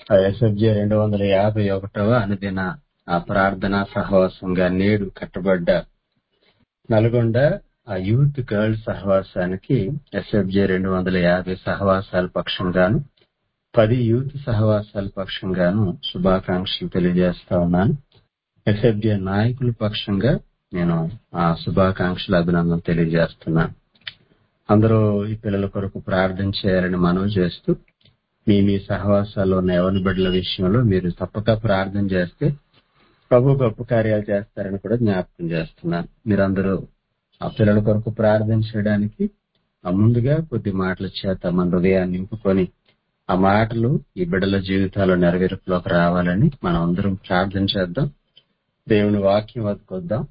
SFG రెండు వందల యాభై ఒకటవ అనుదిన ఆ ప్రార్థనా సహవాసంగా నేడు కట్టబడ్డ నల్గొండ ఆ యూత్ గర్ల్స్ సహవాసానికి ఎస్ఎఫ్జి రెండు వందల యాభై సహవాసాల పక్షంగాను పది యూత్ సహవాసాల పక్షంగాను శుభాకాంక్షలు తెలియజేస్తా ఉన్నాను ఎస్ఎఫ్జి నాయకుల పక్షంగా నేను ఆ శుభాకాంక్షలు అభినందన తెలియజేస్తున్నాను అందరూ ఈ పిల్లల కొరకు ప్రార్థన చేయాలని మనవి చేస్తూ మీ మీ సహవాసాల్లో ఉన్న యవన బిడ్డల విషయంలో మీరు తప్పక ప్రార్థన చేస్తే ప్రభు గొప్ప కార్యాలు చేస్తారని కూడా జ్ఞాపకం చేస్తున్నాను మీరందరూ ఆ పిల్లల కొరకు ప్రార్థన చేయడానికి ఆ ముందుగా కొద్ది మాటల చేత మన హృదయాన్ని నింపుకొని ఆ మాటలు ఈ బిడ్డల జీవితాల్లో నెరవేర్పులోకి రావాలని మనం అందరం ప్రార్థన చేద్దాం దేవుని వాక్యం వద్దకొద్దాం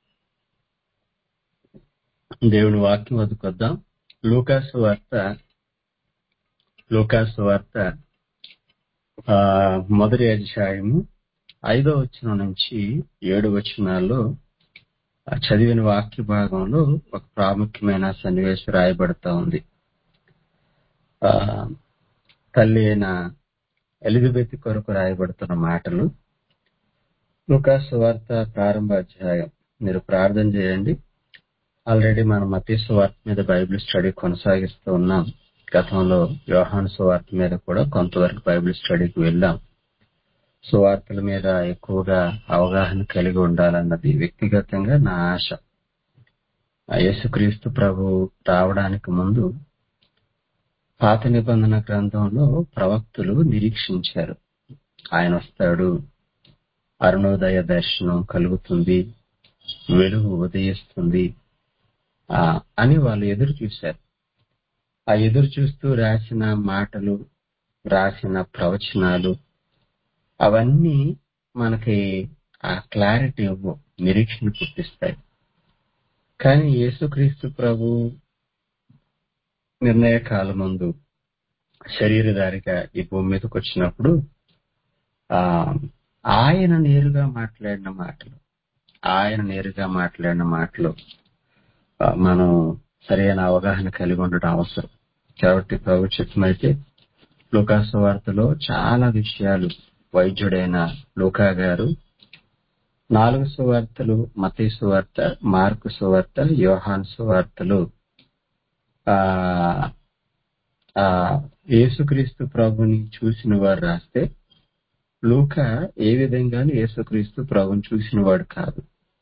దేవుని వాక్యం వద్దకొద్దాం లూకాసు వార్త లూకాసు వార్త ఆ మొదటి అధ్యాయము ఐదో వచనం నుంచి ఏడు వచనాల్లో ఆ చదివిన వాక్య భాగంలో ఒక ప్రాముఖ్యమైన సన్నివేశం రాయబడతా ఉంది ఆ తల్లి అయిన ఎలిజబెత్ కొరకు రాయబడుతున్న మాటలు లూకాసు వార్త ప్రారంభ అధ్యాయం మీరు ప్రార్థన చేయండి ఆల్రెడీ మనం మతీ సువార్త మీద బైబిల్ స్టడీ కొనసాగిస్తూ ఉన్నాం గతంలో యోహాను సువార్త మీద కూడా కొంతవరకు బైబిల్ స్టడీకి వెళ్ళాం సువార్తల మీద ఎక్కువగా అవగాహన కలిగి ఉండాలన్నది వ్యక్తిగతంగా నా ఆశ ఆ యేసుక్రీస్తు ప్రభు రావడానికి ముందు పాత నిబంధన గ్రంథంలో ప్రవక్తులు నిరీక్షించారు ఆయన వస్తాడు అరుణోదయ దర్శనం కలుగుతుంది వెలుగు ఉదయిస్తుంది ఆ అని వాళ్ళు ఎదురు చూశారు ఆ ఎదురు చూస్తూ రాసిన మాటలు రాసిన ప్రవచనాలు అవన్నీ మనకి ఆ క్లారిటీ నిరీక్షణ పుట్టిస్తాయి కానీ యేసుక్రీస్తు ప్రభు నిర్ణయ కాలం ముందు శరీరధారిగా ఈ భూమి మీదకి వచ్చినప్పుడు ఆ ఆయన నేరుగా మాట్లాడిన మాటలు ఆయన నేరుగా మాట్లాడిన మాటలు ఆ, మనం సరైన అవగాహన కలిగి ఉండటం అవసరం కాబట్టి ప్రభు చిత్తమైతే లూకాసు వార్తలో చాలా విషయాలు వైద్యుడైన లూకా గారు నాలుగు సువార్తలు మతీ సువార్త మార్కు సువార్త యోహాన్ సువార్తలు ఆ ఆ యేసుక్రీస్తు ప్రభుని చూసిన వారు రాస్తే లూకా ఏ విధంగానూ యేసుక్రీస్తు ప్రభుని చూసిన వాడు కాదు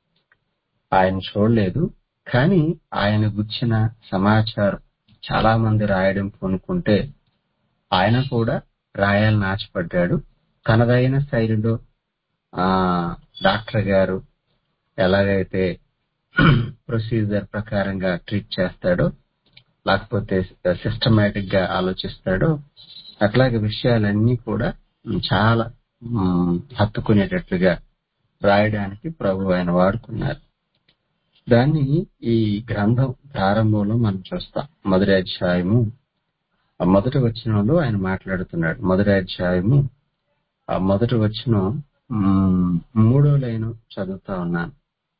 ఆయన చూడలేదు కానీ ఆయన గుర్చిన సమాచారం చాలా మంది రాయడం పూనుకుంటే ఆయన కూడా రాయాలని ఆశపడ్డాడు తనదైన శైలిలో ఆ డాక్టర్ గారు ఎలాగైతే ప్రొసీజర్ ప్రకారంగా ట్రీట్ చేస్తాడో లేకపోతే సిస్టమేటిక్ గా ఆలోచిస్తాడో అట్లాగే విషయాలన్నీ కూడా చాలా మ్, హత్తుకునేటట్లుగా రాయడానికి ప్రభు ఆయన వాడుకున్నారు దాన్ని ఈ గ్రంథం ప్రారంభంలో మనం చూస్తాం మొదటి అధ్యాయము ఆ మొదటి వచనంలో ఆయన మాట్లాడుతున్నాడు మొదటి అధ్యాయము ఆ మొదటి వచనం మ్, మూడో లైన్ చదువుతా ఉన్నాను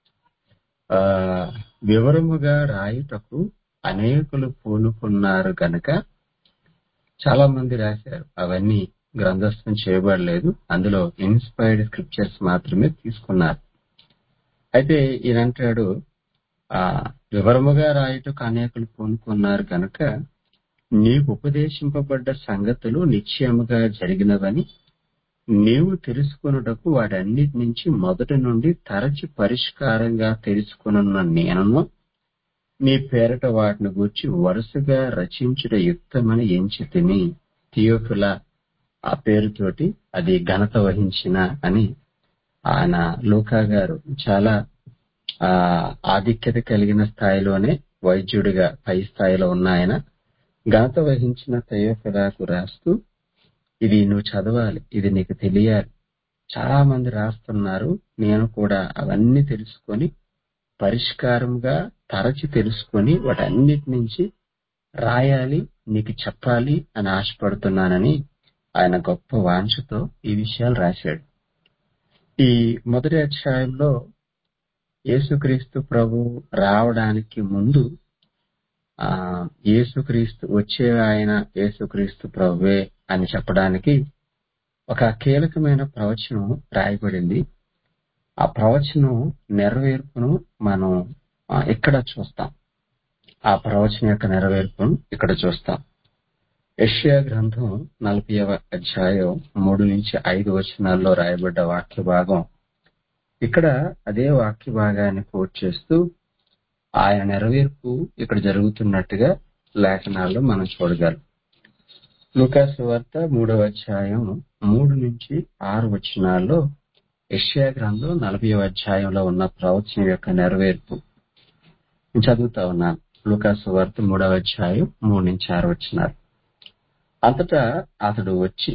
ఆ వివరముగా రాయుటకు అనేకులు పూనుకున్నారు గనక చాలా మంది రాశారు అవన్నీ గ్రంథస్థం చేయబడలేదు అందులో ఇన్స్పైర్డ్ స్క్రిప్చర్స్ మాత్రమే తీసుకున్నారు అయితే ఈయన అంటాడు ఆ వివరముగా రాయుటకు అనేకులు పూనుకున్నారు కనుక నీకు ఉపదేశింపబడ్డ సంగతులు నిశ్చయముగా జరిగినవని నీవు తెలుసుకొనుటకు వాటన్నిటి నుంచి మొదటి నుండి తరచి పరిష్కారంగా తెలుసుకొనున్న నేనను నీ పేరట వాటిని గూర్చి వరుసగా రచించుట యుక్తమని ఎంచితిని థియోఫిల ఆ పేరుతోటి అది ఘనత వహించిన అని ఆయన లూకా గారు చాలా ఆ ఆధిక్యత కలిగిన స్థాయిలోనే వైద్యుడిగా పై స్థాయిలో ఉన్న ఆయన ఘనత వహించిన థయోఫిలాకు రాస్తూ ఇది నువ్వు చదవాలి ఇది నీకు తెలియాలి చాలా మంది రాస్తున్నారు నేను కూడా అవన్నీ తెలుసుకొని పరిష్కారంగా తరచి తెలుసుకొని వాటన్నిటి నుంచి రాయాలి నీకు చెప్పాలి అని ఆశపడుతున్నానని ఆయన గొప్ప వాంఛతో ఈ విషయాలు రాశాడు ఈ మొదటి అధ్యాయంలో యేసుక్రీస్తు ప్రభు రావడానికి ముందు ఆ యేసుక్రీస్తు వచ్చే ఆయన యేసుక్రీస్తు ప్రభువే అని చెప్పడానికి ఒక కీలకమైన ప్రవచనం రాయబడింది ఆ ప్రవచనం నెరవేర్పును మనం ఆ, ఇక్కడ చూస్తాం ఆ ప్రవచనం యొక్క నెరవేర్పును ఇక్కడ చూస్తాం యెషయా గ్రంథం నలభైవ అధ్యాయం మూడు నుంచి ఐదు వచనాల్లో రాయబడ్డ వాక్య భాగం ఇక్కడ అదే వాక్య భాగాన్ని కోట్ చేస్తూ ఆయన నెరవేర్పు ఇక్కడ జరుగుతున్నట్టుగా లేఖనాల్లో మనం చూడగలం లూకాసు వార్త మూడవ అధ్యాయం మూడు నుంచి ఆరు వచనాల్లో యెషయా గ్రంథం నలభై అధ్యాయంలో ఉన్న ప్రవచనం యొక్క నెరవేర్పు నేను చదువుతా ఉన్నాను లూకాసు వార్త మూడవ అధ్యాయం మూడు నుంచి ఆరు వచనాలు అంతటా అతడు వచ్చి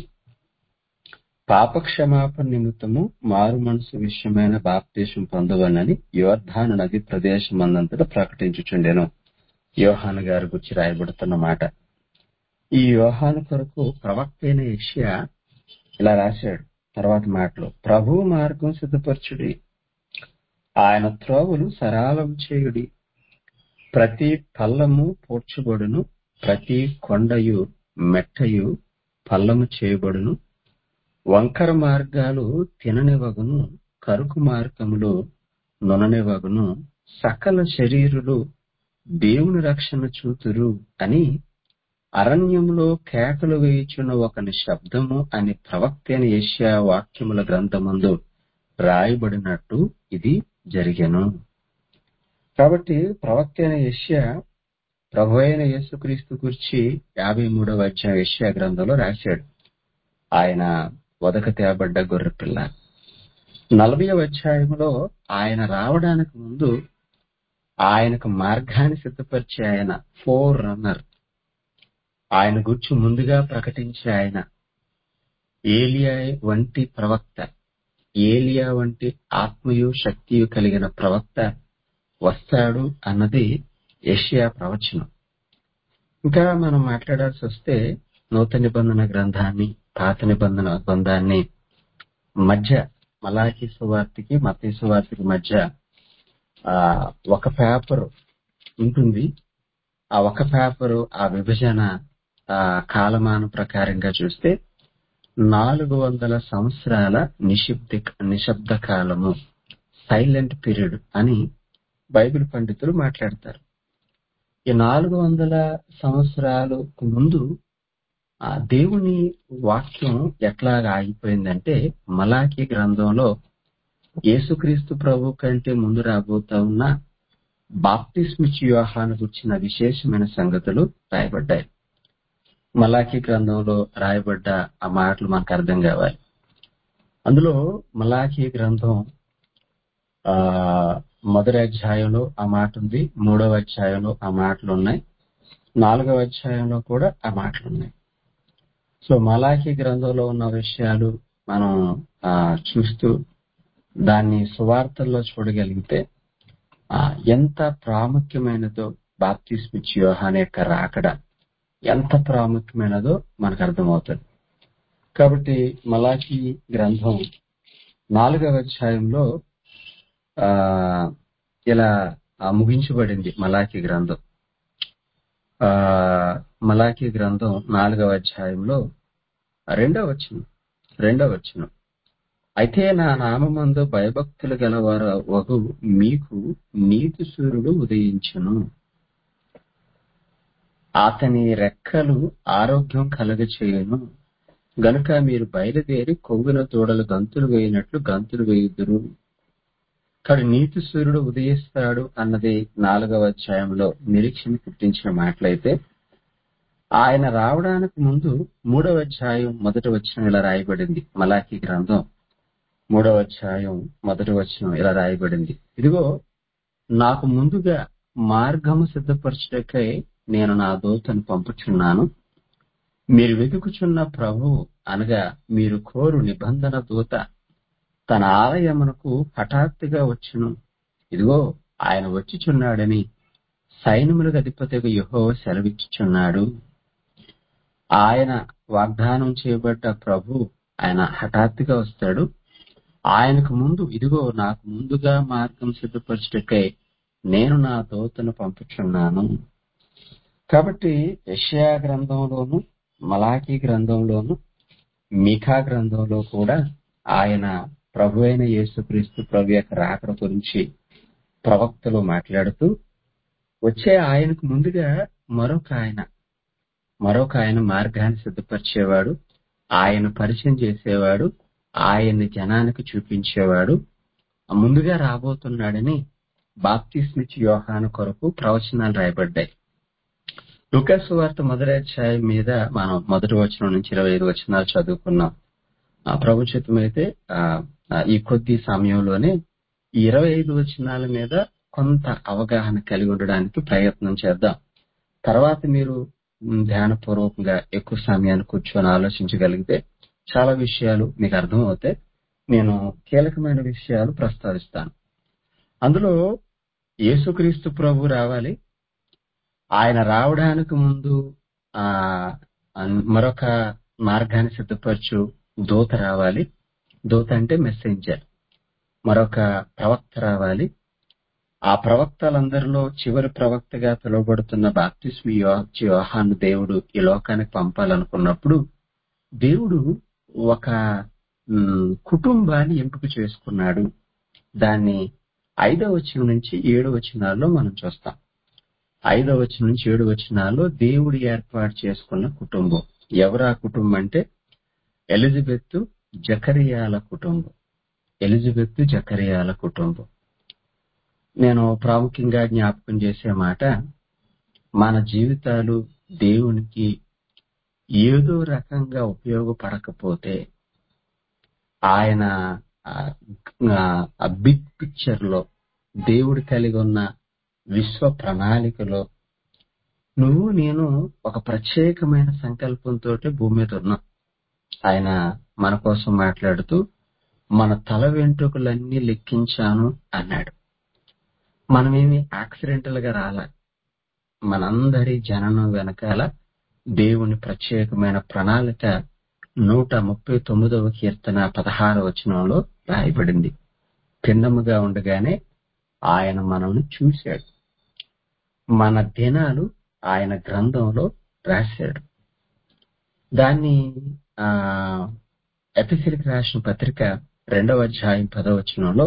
పాపక్షమాపణ నిమిత్తము మారు మనసు విషయమైన బాప్తీసం పొందవనని యోర్ధాను నది ప్రదేశమందంతటా ప్రకటించుచుండెను యోహాను గారి గురించి రాయబడుతున్న మాట ఈ యోహాను కొరకు ప్రవక్త అయిన యెషయా ఇలా రాశాడు తర్వాత మాటలు ప్రభు మార్గం సిద్ధపరచుడి ఆయన త్రోవలు సరాలం చేయుడి ప్రతి పల్లము పూడ్చబడును ప్రతి కొండయు మెట్టయు పల్లము చేయబడును వంకర మార్గాలు తిననివగును కరుకు మార్గములు నుననివగును సకల శరీరులు దేవుని రక్షణ చూతురు అని అరణ్యంలో కేకలు వేయుచున్న ఒకని శబ్దము అని ప్రవక్త అయిన ఏషియా వాక్యముల గ్రంథమందు రాయబడినట్టు ఇది జరిగెను కాబట్టి ప్రవక్త అయిన ఏషియా ప్రభు అయిన యేసుక్రీస్తు గురించి యాభై మూడవ అధ్యాయం ఏషియా గ్రంథంలో రాశాడు ఆయన వదక తేబడ్డ గొర్రెపిల్ల నలభై అధ్యాయంలో ఆయన రావడానికి ముందు ఆయనకు మార్గాన్ని సిద్ధపరిచే ఆయన ఫోర్ రన్నర్ ఆయన గురించి ముందుగా ప్రకటించే ఆయన ఏలియా వంటి ప్రవక్త ఏలియా వంటి ఆత్మయు శక్తియు కలిగిన ప్రవక్త వస్తాడు అన్నది ఏషియా ప్రవచనం ఇంకా మనం మాట్లాడాల్సి వస్తే నూతన నిబంధన గ్రంథాన్ని పాత నిబంధన గ్రంథాన్ని మధ్య మలాకి సువార్తికి మతీ సువార్తికి మధ్య ఆ ఒక పేపర్ ఉంటుంది ఆ ఒక పేపరు ఆ విభజన ఆ కాలమాన ప్రకారంగా చూస్తే నాలుగు వందల సంవత్సరాల నిశ్శబ్ద నిశ్శబ్ద కాలము సైలెంట్ పీరియడ్ అని బైబిల్ పండితులు మాట్లాడతారు ఈ నాలుగు వందల సంవత్సరాలకు ముందు ఆ దేవుని వాక్యం ఎట్లాగా ఆగిపోయిందంటే మలాకి గ్రంథంలో యేసుక్రీస్తు ప్రభు కంటే ముందు రాబోతా ఉన్న బాప్తిస్మిచ్ యోహాను గుర్చిన విశేషమైన సంగతులు రాయబడ్డాయి మలాకి గ్రంథంలో రాయబడ్డ ఆ మాటలు మనకు అర్థం కావాలి అందులో మలాకి గ్రంథం ఆ మొదటి అధ్యాయంలో ఆ మాట ఉంది మూడవ అధ్యాయంలో ఆ మాటలు ఉన్నాయి నాలుగవ అధ్యాయంలో కూడా ఆ మాటలు ఉన్నాయి సో మలాకి గ్రంథంలో ఉన్న విషయాలు మనం ఆ చూస్తూ దాన్ని సువార్తల్లో చూడగలిగితే ఆ ఎంత ప్రాముఖ్యమైనదో బాప్తిస్మిచ్ యోహాన్ యొక్క రాకడ ఎంత ప్రాముఖ్యమైనదో మనకు అర్థమవుతుంది కాబట్టి మలాకి గ్రంథం నాలుగవ అధ్యాయంలో ఆ ఇలా ఆ, ముగించబడింది మలాకి గ్రంథం ఆ మలాకి గ్రంథం నాలుగవ అధ్యాయంలో రెండవ వచనం రెండవ వచనం అయితే నా నామందు భయభక్తులు గలవారు వగు మీకు నీతి సూర్యుడు ఉదయించును అతని రెక్కలు ఆరోగ్యం కలగచేయును గనుక మీరు బయలుదేరి కొవ్విన తోడలు గంతులు వేయినట్లు గంతులు వేయుదురు ఇక్కడ నీతి సూర్యుడు ఉదయిస్తాడు అన్నది నాలుగవ అధ్యాయంలో నిరీక్షణ పుట్టించిన మాటలైతే ఆయన రావడానికి ముందు మూడవ అధ్యాయం మొదటి వచనం ఇలా రాయబడింది మలాకి గ్రంథం మూడవ అధ్యాయం మొదటి వచనం ఇలా రాయబడింది ఇదిగో నాకు ముందుగా మార్గము సిద్ధపరచుటకై నేను నా దూతను పంపుచున్నాను మీరు వెతుకుచున్న ప్రభువు అనగా మీరు కోరు నిబంధన దూత తన ఆలయమునకు హఠాత్తుగా వచ్చును ఇదిగో ఆయన వచ్చిచున్నాడని సైన్యములకు అధిపతిగా యహో సెలవిచ్చుచున్నాడు ఆయన వాగ్దానం చేయబడ్డ ప్రభు ఆయన హఠాత్తుగా వస్తాడు ఆయనకు ముందు ఇదిగో నాకు ముందుగా మార్గం సిద్ధపరచుటకై నేను నా దోతను పంపుచున్నాను కాబట్టి యెషయా గ్రంథంలోను మలాకి గ్రంథంలోను మీకా గ్రంథంలో కూడా ఆయన ప్రభు అయిన యేసుక్రీస్తు ప్రభు యొక్క రాకడ గురించి ప్రవక్తలు మాట్లాడుతూ వచ్చే ఆయనకు ముందుగా మరొక ఆయన మరొక ఆయన మార్గాన్ని సిద్ధపరిచేవాడు ఆయన పరిచయం చేసేవాడు ఆయన్ని జనానికి చూపించేవాడు ముందుగా రాబోతున్నాడని బాప్తిస్మిచ్ యోహాను కొరకు ప్రవచనాలు రాయబడ్డాయి లుకస్ వార్త మొదటి అధ్యాయం మీద మనం మొదటి వచనం నుంచి ఇరవై ఐదు వచనాలు చదువుకున్నాం ఆ ప్రభుత్వం అయితే ఆ, ఆ, ఈ కొద్ది సమయంలోనే ఈ ఇరవై ఐదు వచనాల మీద కొంత అవగాహన కలిగి ఉండడానికి ప్రయత్నం చేద్దాం తర్వాత మీరు మ్, ధ్యానపూర్వకంగా ఎక్కువ సమయాన్ని కూర్చొని ఆలోచించగలిగితే చాలా విషయాలు మీకు అర్థం అవుతాయి నేను కీలకమైన విషయాలు ప్రస్తావిస్తాను అందులో యేసుక్రీస్తు ప్రభు రావాలి ఆయన రావడానికి ముందు ఆ అన్- మరొక మార్గాన్ని సిద్ధపరచు దూత రావాలి దూత అంటే మెసెంజర్ మరొక ప్రవక్త రావాలి ఆ ప్రవక్తలందరిలో చివరి ప్రవక్తగా పిలువబడుతున్న బాప్తిస్మి యోహాను దేవుడు ఈ లోకానికి పంపాలనుకున్నప్పుడు దేవుడు ఒక మ్, కుటుంబాన్ని ఎంపిక చేసుకున్నాడు దాన్ని ఐదవ వచనం నుంచి ఏడు వచనాల్లో మనం చూస్తాం ఐదవ వచనం నుంచి ఏడు వచనాల్లో దేవుడు ఏర్పాటు చేసుకున్న కుటుంబం ఎవరు ఆ కుటుంబం అంటే ఎలిజబెత్ జకరియాల కుటుంబం ఎలిజబెత్ జకరియాల కుటుంబం నేను ప్రాముఖ్యంగా జ్ఞాపకం చేసే మాట మన జీవితాలు దేవునికి ఏదో రకంగా ఉపయోగపడకపోతే ఆయన ఆ బిగ్ పిక్చర్ లో దేవుడు కలిగి ఉన్న విశ్వ ప్రణాళికలో నువ్వు నేను ఒక ప్రత్యేకమైన సంకల్పంతో భూమి మీద ఉన్నాం ఆయన మన కోసం మాట్లాడుతూ మన తల వెంట్రుకలన్నీ లెక్కించాను అన్నాడు మనమేమి యాక్సిడెంటల్ గా రాల మనందరి జననం వెనకాల దేవుని ప్రత్యేకమైన ప్రణాళిక నూట ముప్పై తొమ్మిదవ కీర్తన పదహార వచనంలో రాయబడింది పిండముగా ఉండగానే ఆయన మనల్ని చూశాడు మన దినాలు ఆయన గ్రంథంలో రాశాడు దాన్ని ఆ ఎపిసిలికి రాసిన పత్రిక రెండవ అధ్యాయం పదవచనంలో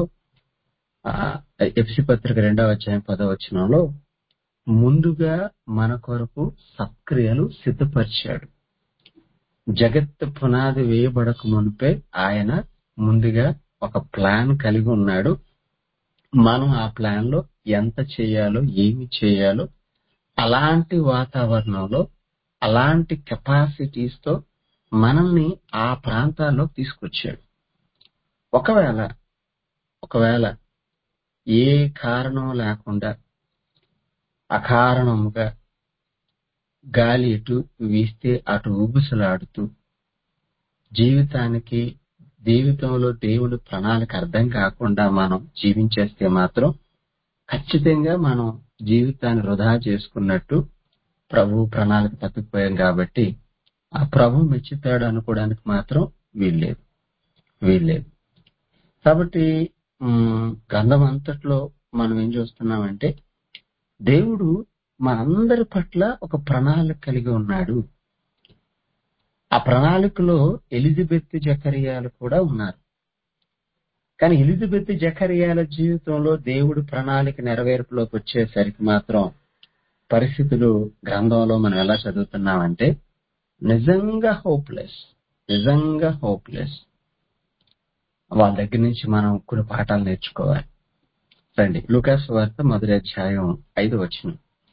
ఎఫ్సి పత్రిక రెండవ అధ్యాయం పదవచనంలో ముందుగా మన కొరకు సత్క్రియలు సిద్ధపరిచాడు జగత్ పునాది వేయబడక మునిపే ఆయన ముందుగా ఒక ప్లాన్ కలిగి ఉన్నాడు మనం ఆ ప్లాన్ లో ఎంత చేయాలో ఏమి చేయాలో అలాంటి వాతావరణంలో అలాంటి కెపాసిటీస్ తో మనల్ని ఆ ప్రాంతాల్లో తీసుకొచ్చాడు ఒకవేళ ఒకవేళ ఏ కారణం లేకుండా అకారణముగా గాలి ఎటు వీస్తే అటు ఊగుసలాడుతూ జీవితానికి జీవితంలో దేవుని ప్రణాళిక అర్థం కాకుండా మనం జీవించేస్తే మాత్రం ఖచ్చితంగా మనం జీవితాన్ని వృధా చేసుకున్నట్టు ప్రభు ప్రణాళిక తప్పిపోయాం కాబట్టి ఆ ప్రభు మెచ్చుతాడు అనుకోవడానికి మాత్రం వీల్లేదు వీల్లేదు కాబట్టి ఉమ్, గ్రంథం అంతట్లో మనం ఏం చూస్తున్నామంటే దేవుడు మనందరి పట్ల ఒక ప్రణాళిక కలిగి ఉన్నాడు ఆ ప్రణాళికలో ఎలిజబెత్ జకరియాలు కూడా ఉన్నారు కానీ ఎలిజబెత్ జకరియాల జీవితంలో దేవుడు ప్రణాళిక నెరవేర్పులోకి వచ్చేసరికి మాత్రం పరిస్థితులు గ్రంథంలో మనం ఎలా చదువుతున్నామంటే నిజంగా హోప్లెస్ నిజంగా హోప్లెస్ వాళ్ళ దగ్గర నుంచి మనం కొన్ని పాఠాలు నేర్చుకోవాలి రండి లూకాస్ వార్త మొదటి అధ్యాయం ఐదు వచ్చిన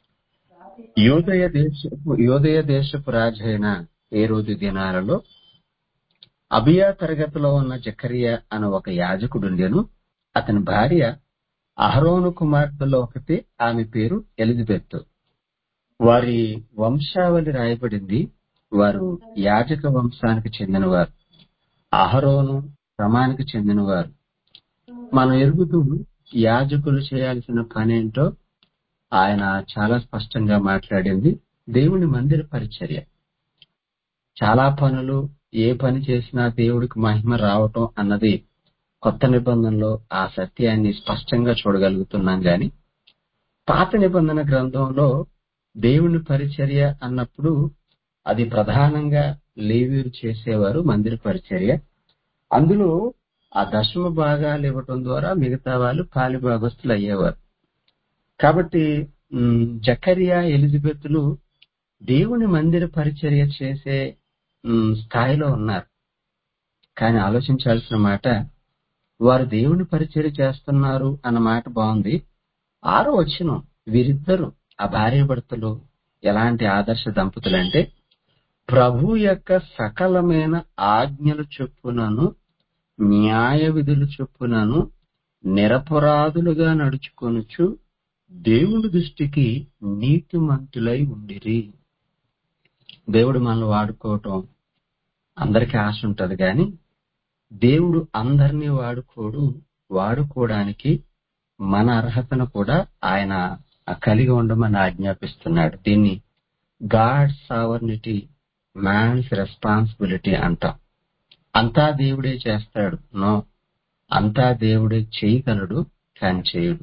యోదయ దేశపు యోదయ దేశపు రాజైన ఏ రోజు దినాలలో అబియా తరగతిలో ఉన్న జకరియా అనే ఒక యాజకుడుండెను అతని భార్య అహరోను కుమార్తెలో ఒకటి ఆమె పేరు ఎలిజబెత్ వారి వంశావళి రాయబడింది వారు యాజక వంశానికి చెందినవారు అహరోను క్రమానికి చెందినవారు మనం ఎరుగుతూ యాజకులు చేయాల్సిన పనేంటో ఆయన చాలా స్పష్టంగా మాట్లాడింది దేవుని మందిర పరిచర్య చాలా పనులు ఏ పని చేసినా దేవుడికి మహిమ రావటం అన్నది కొత్త నిబంధనలో ఆ సత్యాన్ని స్పష్టంగా చూడగలుగుతున్నాం గాని పాత నిబంధన గ్రంథంలో దేవుని పరిచర్య అన్నప్పుడు అది ప్రధానంగా లేవీరు చేసేవారు మందిర పరిచర్య అందులో ఆ దశమ భాగాలు ఇవ్వటం ద్వారా మిగతా వాళ్ళు పాలి భాగస్తులు అయ్యేవారు కాబట్టి ఉమ్, జకరియా ఎలిజబెత్లు దేవుని మందిర పరిచర్య చేసే ఉమ్, స్థాయిలో ఉన్నారు కానీ ఆలోచించాల్సిన మాట వారు దేవుని పరిచర్య చేస్తున్నారు అన్న మాట బాగుంది ఆరో వచ్చిన వీరిద్దరు ఆ భార్య భర్తలు ఎలాంటి ఆదర్శ దంపతులంటే ప్రభు యొక్క సకలమైన ఆజ్ఞల చొప్పునను న్యాయ విధుల చొప్పునను నిరపరాధులుగా నడుచుకొనుచు దేవుని దృష్టికి నీతిమంతులై ఉండిరి దేవుడు మనల్ని వాడుకోవటం అందరికీ ఆశ ఉంటది కానీ దేవుడు అందరినీ వాడుకోడు వాడుకోవడానికి మన అర్హతను కూడా ఆయన కలిగి ఉండమని ఆజ్ఞాపిస్తున్నాడు దీన్ని గాడ్ సావర్నిటీ మ్యాన్స్ రెస్పాన్సిబిలిటీ అంటాం అంతా దేవుడే చేస్తాడు నో అంతా దేవుడే చేయగలడు కానీ చేయడు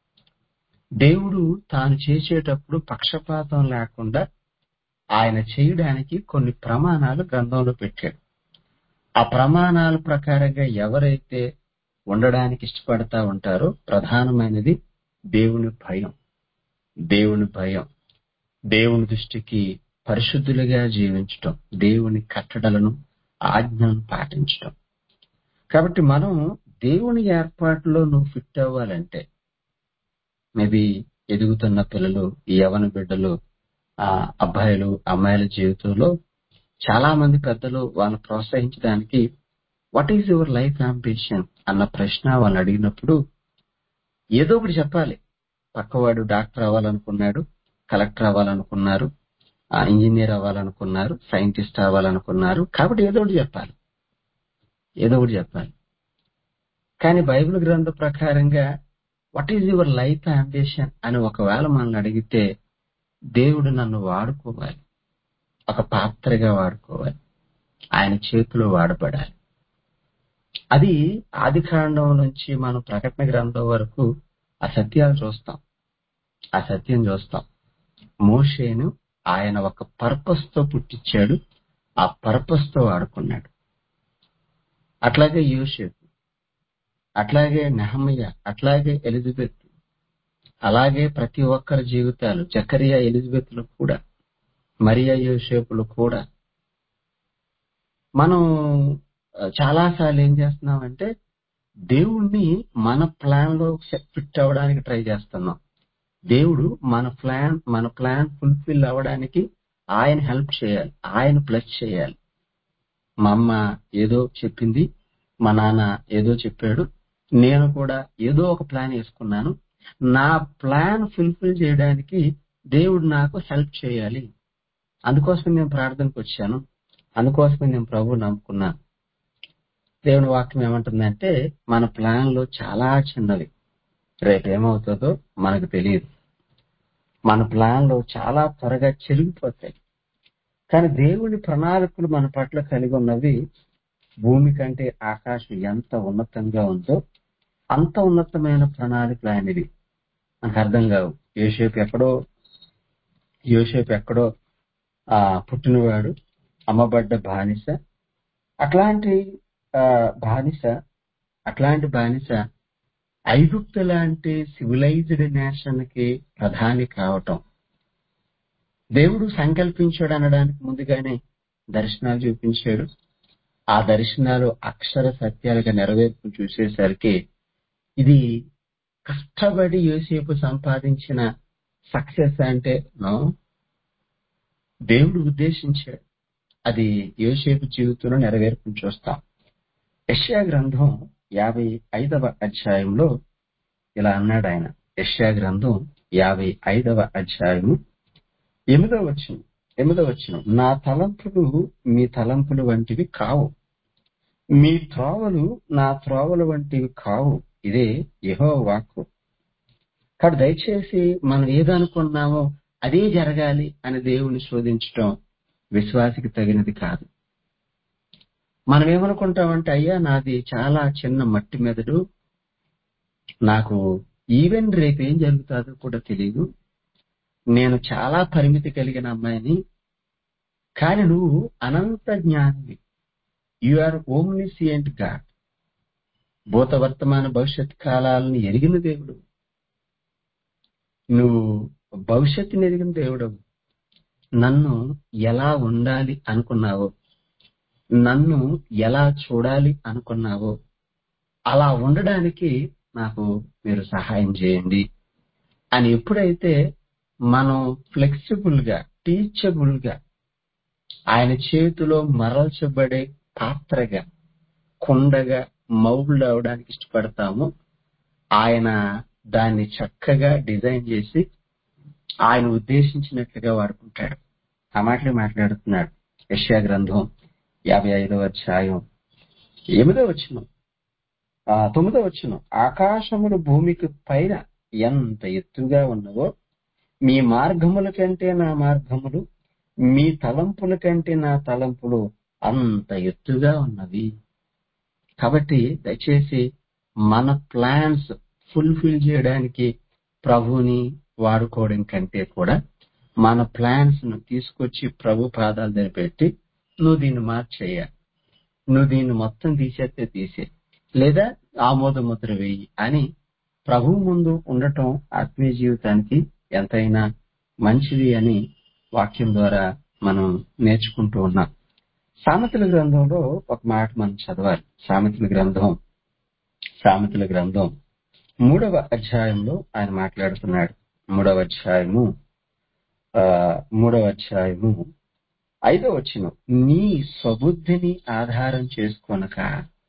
దేవుడు తాను చేసేటప్పుడు పక్షపాతం లేకుండా ఆయన చేయడానికి కొన్ని ప్రమాణాలు గ్రంథంలో పెట్టాడు ఆ ప్రమాణాల ప్రకారంగా ఎవరైతే ఉండడానికి ఇష్టపడతా ఉంటారో ప్రధానమైనది దేవుని భయం దేవుని భయం దేవుని దృష్టికి పరిశుద్ధులుగా జీవించటం దేవుని కట్టడలను ఆజ్ఞలను పాటించటం కాబట్టి మనం దేవుని ఏర్పాటులో నువ్వు ఫిట్ అవ్వాలంటే మేబీ ఎదుగుతున్న పిల్లలు యవన బిడ్డలు ఆ అబ్బాయిలు అమ్మాయిల జీవితంలో చాలా మంది పెద్దలు వాళ్ళని ప్రోత్సహించడానికి what is your life ambition అన్న ప్రశ్న వాళ్ళని అడిగినప్పుడు ఏదో ఒకటి చెప్పాలి పక్కవాడు డాక్టర్ అవ్వాలనుకున్నాడు కలెక్టర్ అవ్వాలనుకున్నారు ఆ ఇంజనీర్ అవ్వాలనుకున్నారు సైంటిస్ట్ అవ్వాలనుకున్నారు కాబట్టి ఏదో ఒకటి చెప్పాలి ఏదో ఒకటి చెప్పాలి కానీ బైబిల్ గ్రంథ ప్రకారంగా what is your life ambition అని ఒకవేళ మనల్ని అడిగితే దేవుడు నన్ను వాడుకోవాలి ఒక పాత్రగా వాడుకోవాలి ఆయన చేతిలో వాడబడాలి అది ఆది కాండం నుంచి మనం ప్రకటన గ్రంథం వరకు ఆ సత్యాలు చూస్తాం ఆ సత్యం చూస్తాం మోషేను ఆయన ఒక పర్పస్ తో పుట్టించాడు ఆ పర్పస్ తో వాడుకున్నాడు అట్లాగే యోసేపు అట్లాగే నెహమయ్య అట్లాగే ఎలిజబెత్ అలాగే ప్రతి ఒక్కరి జీవితాలు జకరియా ఎలిజబెత్లు కూడా మరియా యోసేపులు కూడా మనం చాలా సార్లు ఏం చేస్తున్నామంటే దేవుణ్ణి మన ప్లాన్ లో ఫిట్ అవ్వడానికి ట్రై చేస్తున్నాం దేవుడు మన ప్లాన్ మన ప్లాన్ ఫుల్ఫిల్ అవ్వడానికి ఆయన హెల్ప్ చేయాలి ఆయన ప్లస్ చేయాలి మా అమ్మ ఏదో చెప్పింది మా నాన్న ఏదో చెప్పాడు నేను కూడా ఏదో ఒక ప్లాన్ వేసుకున్నాను నా ప్లాన్ ఫుల్ఫిల్ చేయడానికి దేవుడు నాకు హెల్ప్ చేయాలి అందుకోసమే నేను ప్రార్థనకు వచ్చాను అందుకోసమే నేను ప్రభు నమ్ముకున్నాను దేవుని వాక్యం ఏమంటుందంటే మన ప్లాన్ లో చాలా చిన్నవి రేపు ఏమవుతుందో మనకు తెలియదు మన ప్లాన్ లో చాలా త్వరగా చెరిగిపోతాయి కానీ దేవుని ప్రణాళికలు మన పట్ల కలిగి ఉన్నవి భూమి కంటే ఆకాశం ఎంత ఉన్నతంగా ఉందో అంత ఉన్నతమైన ప్రణాళికలు ఆయనవి మనకు అర్థం కావు యోసేపు ఎక్కడో యోసేపు ఎక్కడో ఆ పుట్టినవాడు అమ్మబడ్డ బానిస అట్లాంటి ఆ, బానిస అట్లాంటి బానిస ఐగుప్తు లాంటి సివిలైజ్డ్ నేషన్ కి ప్రధాని కావటం దేవుడు సంకల్పించాడు అనడానికి ముందుగానే దర్శనాలు చూపించాడు ఆ దర్శనాలు అక్షర సత్యాలుగా నెరవేర్పు చూసేసరికి ఇది కష్టపడి యోసేపు సంపాదించిన సక్సెస్ అంటే నో దేవుడు ఉద్దేశించాడు అది యోసేపు జీవితంలో నెరవేర్పును చూస్తాం యెషయా గ్రంథం యాభై ఐదవ అధ్యాయంలో ఇలా అన్నాడు ఆయన యెషయా గ్రంథం యాభై ఐదవ అధ్యాయము ఎనిమిదవ వచనం ఎనిమిదవ వచనం నా తలంపులు మీ తలంపులు వంటివి కావు మీ త్రోవలు నా త్రోవలు వంటివి కావు ఇదే యహో వాక్కు కాబట్టి దయచేసి మనం ఏదనుకున్నామో అదే జరగాలి అని దేవుని శోధించటం విశ్వాసికి తగినది కాదు మనం ఏమనుకుంటామంటే అయ్యా నాది చాలా చిన్న మట్టి మెదడు నాకు ఈవెన్ రేపు ఏం జరుగుతుందో కూడా తెలియదు నేను చాలా పరిమితి కలిగిన అమ్మాయిని కానీ నువ్వు అనంత జ్ఞానివి యు ఆర్ ఓమ్నిసియంట్ గాడ్ భూత వర్తమాన భవిష్యత్ కాలాలను ఎరిగిన దేవుడు నువ్వు భవిష్యత్తుని ఎరిగిన దేవుడు నన్ను ఎలా ఉండాలి అనుకున్నావో నన్ను ఎలా చూడాలి అనుకున్నావో అలా ఉండడానికి నాకు మీరు సహాయం చేయండి అని ఎప్పుడైతే మనం ఫ్లెక్సిబుల్ గా టీచబుల్ గా ఆయన చేతిలో మరల్చబడే పాత్రగా కుండగా మౌల్డ్ అవడానికి ఇష్టపడతాము ఆయన దాన్ని చక్కగా డిజైన్ చేసి ఆయన ఉద్దేశించినట్లుగా వాడుకుంటాడు ఆ మాటలు మాట్లాడుతున్నాడు యష్యా గ్రంథం యాభై ఐదవ అధ్యాయం ఎనిమిదో వచ్చిన తొమ్మిదో వచ్చిన ఆకాశములు భూమికి పైన ఎంత ఎత్తుగా ఉన్నవో మీ మార్గముల కంటే నా మార్గములు మీ తలంపుల కంటే నా తలంపులు అంత ఎత్తుగా ఉన్నవి కాబట్టి దయచేసి మన ప్లాన్స్ ఫుల్ఫిల్ చేయడానికి ప్రభుని వాడుకోవడం కంటే కూడా మన ప్లాన్స్ ను తీసుకొచ్చి ప్రభు పాదాల దగ్గర పెట్టి నువ్వు దీన్ని మార్చేయ నువ్వు దీన్ని మొత్తం తీసేస్తే తీసే లేదా ఆమోద ముద్ర వేయి అని ప్రభు ముందు ఉండటం ఆత్మీయ జీవితానికి ఎంతైనా మంచిది అని వాక్యం ద్వారా మనం నేర్చుకుంటూ ఉన్నాం సామెతల గ్రంథంలో ఒక మాట మనం చదవాలి సామెతల గ్రంథం సామెతల గ్రంథం మూడవ అధ్యాయంలో ఆయన మాట్లాడుతున్నాడు మూడవ అధ్యాయము ఆ మూడవ అధ్యాయము ఐదో వచ్చిన నీ స్వబుద్ధిని ఆధారం చేసుకొనక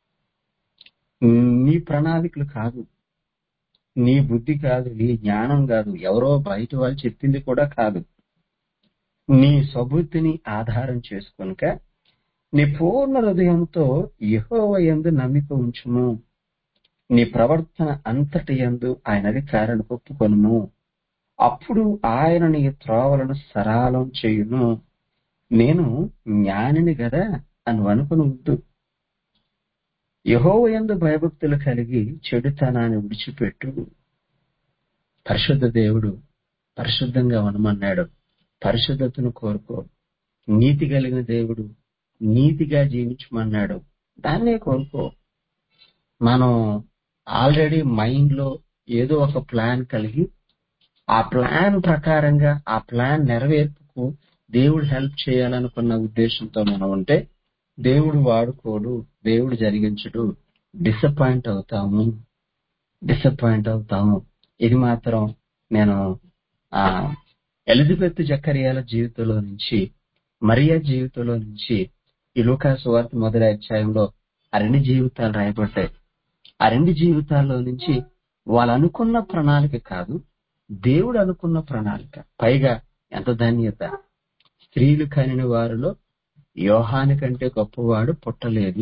నీ ప్రణాళికలు కాదు నీ బుద్ధి కాదు నీ జ్ఞానం కాదు ఎవరో బయట వాళ్ళు చెప్పింది కూడా కాదు నీ స్వబుద్ధిని ఆధారం చేసుకొనక నీ పూర్ణ హృదయంతో యహోవ ఎందు నమ్మిక ఉంచుము నీ ప్రవర్తన అంతటి ఎందు ఆయన అధికారాన్ని ఒప్పుకొనుము అప్పుడు ఆయన నీ త్రోవలను సరాలం చేయును నేను జ్ఞానిని గదా అని అనుకునవద్దు యహోవ ఎందు భయభక్తులు కలిగి చెడుతనాన్ని విడిచిపెట్టు పరిశుద్ధ దేవుడు పరిశుద్ధంగా ఉండమన్నాడు పరిశుద్ధతను కోరుకో నీతి కలిగిన దేవుడు నీతిగా జీవించమన్నాడు దాన్నే కోరుకో మనం ఆల్రెడీ మైండ్ లో ఏదో ఒక ప్లాన్ కలిగి ఆ ప్లాన్ ప్రకారంగా ఆ ప్లాన్ నెరవేర్పుకు దేవుడు హెల్ప్ చేయాలనుకున్న ఉద్దేశంతో మనం ఉంటే దేవుడు వాడుకోడు దేవుడు జరిగించడు డిసప్పాయింట్ అవుతాము డిసప్పాయింట్ అవుతాము ఇది మాత్రం నేను ఆ ఎలిజబెత్ జకరియాల జీవితంలో నుంచి మరియా జీవితంలో నుంచి ఈ లూకాసు వార్త మొదటి అధ్యాయంలో ఆ రెండు జీవితాలు రాయబడ్డాయి ఆ రెండు జీవితాల్లో నుంచి వాళ్ళు అనుకున్న ప్రణాళిక కాదు దేవుడు అనుకున్న ప్రణాళిక పైగా ఎంత ధన్యత స్త్రీలు కనిన వారిలో యోహాని కంటే గొప్పవాడు పుట్టలేదు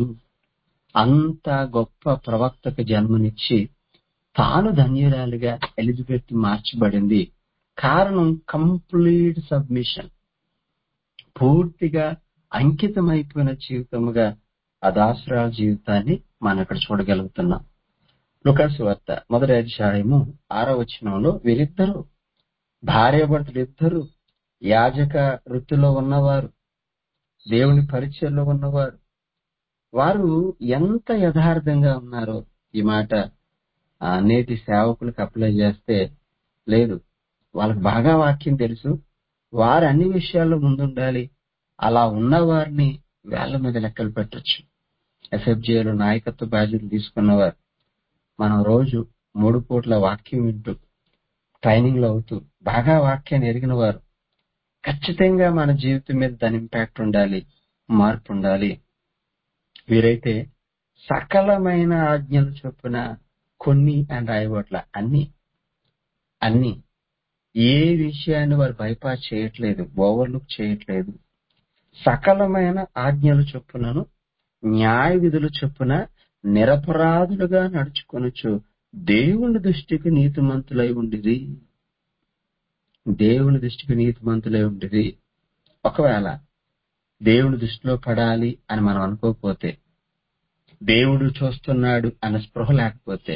అంత గొప్ప ప్రవక్తకు జన్మనిచ్చి తాను ధన్యురాలిగా ఎలిజబెత్ మార్చబడింది కారణం కంప్లీట్ సబ్మిషన్ పూర్తిగా అంకితమైపోయిన జీవితముగా ఆ దాసురాల జీవితాన్ని మనం ఇక్కడ చూడగలుగుతున్నాం లుకాసు వార్త మొదటి అధ్యాయము ఆరో వచనంలో వీరిద్దరూ భార్యాభర్తలు ఇద్దరు యాజక వృత్తిలో ఉన్నవారు దేవుని పరిచయంలో ఉన్నవారు వారు ఎంత యథార్థంగా ఉన్నారో ఈ మాట ఆ, నేటి సేవకులకు అప్లై చేస్తే లేదు వాళ్ళకి బాగా వాక్యం తెలుసు వారు అన్ని విషయాల్లో ముందుండాలి అలా ఉన్న వారిని వేళ్ల మీద లెక్కలు పెట్టొచ్చు ఎస్ఎఫ్జేలో నాయకత్వ బాధ్యతలు తీసుకున్నవారు మనం రోజు మూడు పూట్ల వాక్యం వింటూ ట్రైనింగ్ లో అవుతూ బాగా వాక్యాన్ని ఎరిగిన వారు ఖచ్చితంగా మన జీవితం మీద దాని ఇంపాక్ట్ ఉండాలి మార్పు ఉండాలి వీరైతే సకలమైన ఆజ్ఞలు చొప్పున కొన్ని అని రాయబట్ల అన్ని అన్ని ఏ విషయాన్ని వారు బైపాస్ చేయట్లేదు ఓవర్లుక్ చేయట్లేదు సకలమైన ఆజ్ఞలు చొప్పునను న్యాయ విధులు చొప్పున నిరపరాధులుగా నడుచుకొనొచ్చు దేవుని దృష్టికి నీతిమంతులై ఉండిరి దేవుని దృష్టికి నీతిమంతులై ఉండిరి ఒకవేళ దేవుని దృష్టిలో పడాలి అని మనం అనుకోకపోతే దేవుడు చూస్తున్నాడు అన్న స్పృహ లేకపోతే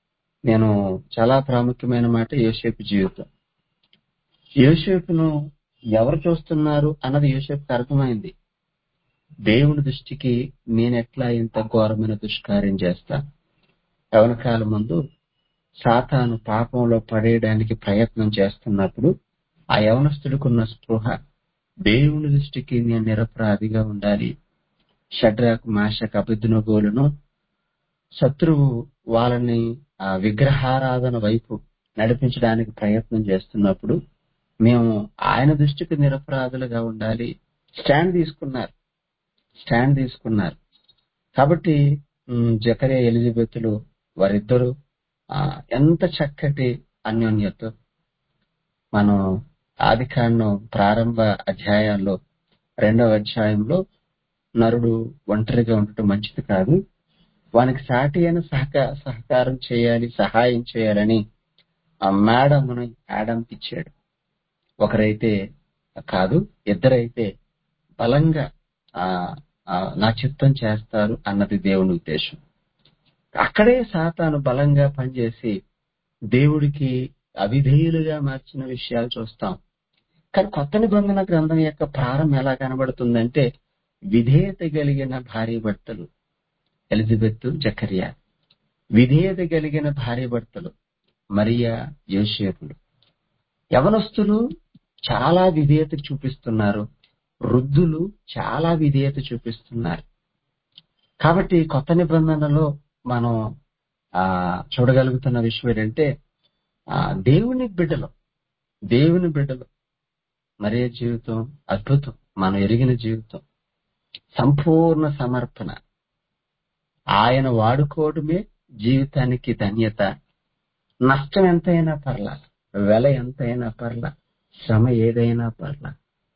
నేను చాలా ప్రాముఖ్యమైన మాట యోసేపు జీవితం యోసేపును ఎవరు చూస్తున్నారు అన్నది యోసేపుకి అర్థమైంది దేవుని దృష్టికి నేనెట్లా ఇంత ఘోరమైన దుష్కార్యం చేస్తా యవన కాలం ముందు సాతాను పాపంలో పడేయడానికి ప్రయత్నం చేస్తున్నప్పుడు ఆ యవనస్తుడికున్న స్పృహ దేవుని దృష్టికి నేను నిరపరాధిగా ఉండాలి షడ్రాకు మాషకు అభిద్నగోలును శత్రువు వాళ్ళని ఆ విగ్రహారాధన వైపు నడిపించడానికి ప్రయత్నం చేస్తున్నప్పుడు మేము ఆయన దృష్టికి నిరపరాధులుగా ఉండాలి స్టాండ్ తీసుకున్నారు స్టాండ్ తీసుకున్నారు కాబట్టి ఉమ్, జకరియా ఎలిజబెత్లు వారిద్దరూ ఆ, ఎంత చక్కటి అన్యోన్యత మనం ఆది కాండం ప్రారంభ అధ్యాయాల్లో రెండవ అధ్యాయంలో నరుడు ఒంటరిగా ఉండటం మంచిది కాదు వానికి సాటి అయిన సహక సహకారం చేయాలి సహాయం చేయాలని ఆ మేడంను యాడంకి ఇచ్చాడు ఒకరైతే కాదు ఇద్దరైతే బలంగా ఆ ఆ, నా చిత్తం చేస్తారు అన్నది దేవుని ఉద్దేశం అక్కడే సాతాను బలంగా పనిచేసి దేవుడికి అవిధేయులుగా మార్చిన విషయాలు చూస్తాం కానీ కొత్త నిబంధన గ్రంథం యొక్క ప్రారంభం ఎలా కనబడుతుందంటే విధేయత కలిగిన భార్య భర్తలు ఎలిజబెత్ జకరియా విధేయత కలిగిన భార్య భర్తలు మరియా యోసేపులు యవనస్తులు చాలా విధేయత చూపిస్తున్నారు వృద్ధులు చాలా విధేయత చూపిస్తున్నారు కాబట్టి కొత్త నిబంధనలో మనం ఆ చూడగలుగుతున్న విషయం ఏంటంటే ఆ దేవుని బిడ్డలు దేవుని బిడ్డలు మరే జీవితం అద్భుతం మనం ఎరిగిన జీవితం సంపూర్ణ సమర్పణ ఆయన వాడుకోవడమే జీవితానికి ధన్యత నష్టం ఎంతైనా పర్లా వెల ఎంతైనా పర్లా శ్రమ ఏదైనా పర్లా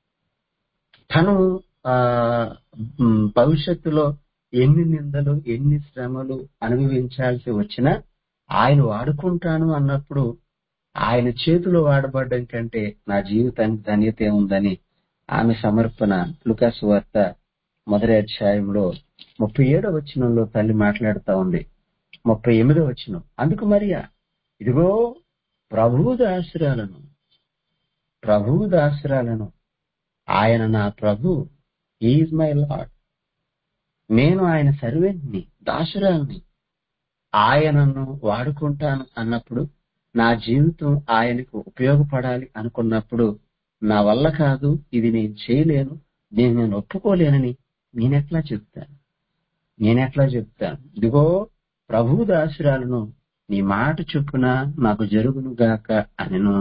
తను ఆ ఉమ్, భవిష్యత్తులో ఎన్ని నిందలు ఎన్ని శ్రమలు అనుభవించాల్సి వచ్చినా ఆయన వాడుకుంటాను అన్నప్పుడు ఆయన చేతిలో వాడబడ్డం కంటే నా జీవితానికి ధన్యత ఏముందని ఆమె సమర్పణ లుకాస్ వార్త మొదటి అధ్యాయంలో ముప్పై ఏడో వచనంలో తల్లి మాట్లాడుతా ఉంది ముప్పై ఎనిమిదో వచనం అందుకు మరియా ఇదిగో ప్రభువు దాసురాలను ప్రభువు దాసురాలను ఆయన నా ప్రభు ఈజ్ మై లాడ్ నేను ఆయన సర్వెంట్ని దాసురాల్ని ఆయనను వాడుకుంటాను అన్నప్పుడు నా జీవితం ఆయనకు ఉపయోగపడాలి అనుకున్నప్పుడు నా వల్ల కాదు ఇది నేను చేయలేను దీన్ని నేను ఒప్పుకోలేనని నేనెట్లా చెప్తాను నేనెట్లా చెప్తాను ఇదిగో ప్రభు దాసురాలను నీ మాట చొప్పున నాకు జరుగును గాక అనను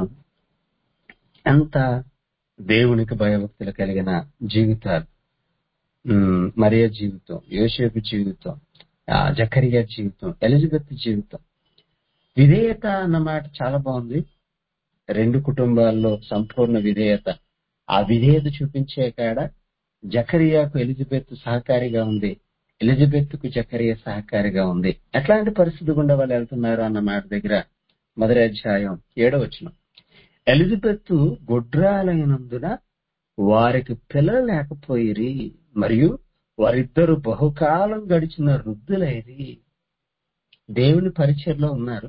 ఎంత దేవునికి భయభక్తులు కలిగిన జీవితాలు ఉమ్, మరియ జీవితం యోసేపు జీవితం ఆ, జకరియా జీవితం ఎలిజబెత్ జీవితం విధేయత అన్న మాట చాలా బాగుంది రెండు కుటుంబాల్లో సంపూర్ణ విధేయత ఆ విధేయత చూపించే కాడ జకరియాకు ఎలిజబెత్ సహకారిగా ఉంది ఎలిజబెత్ కు జకరియా సహకారిగా ఉంది ఎట్లాంటి పరిస్థితి గుండా వాళ్ళు వెళ్తున్నారు అన్న మాట దగ్గర మొదటి అధ్యాయం ఏడవచనం ఎలిజబెత్ గొడ్రాలైనందున వారికి పిల్లలు లేకపోయిరి మరియు వారిద్దరు బహుకాలం గడిచిన వృద్ధులైరి దేవుని పరిచయలో ఉన్నారు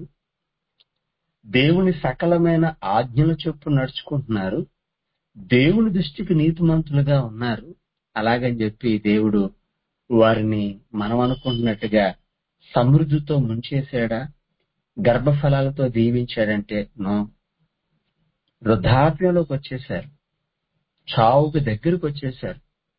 దేవుని సకలమైన ఆజ్ఞల చొప్పు నడుచుకుంటున్నారు దేవుని దృష్టికి నీతిమంతులుగా ఉన్నారు అలాగని చెప్పి దేవుడు వారిని మనం అనుకుంటున్నట్టుగా సమృద్ధితో ముంచేశాడా గర్భఫలాలతో దీవించాడంటే నో వృద్ధాప్యంలోకి వచ్చేశారు చావుకి దగ్గరకు వచ్చేశారు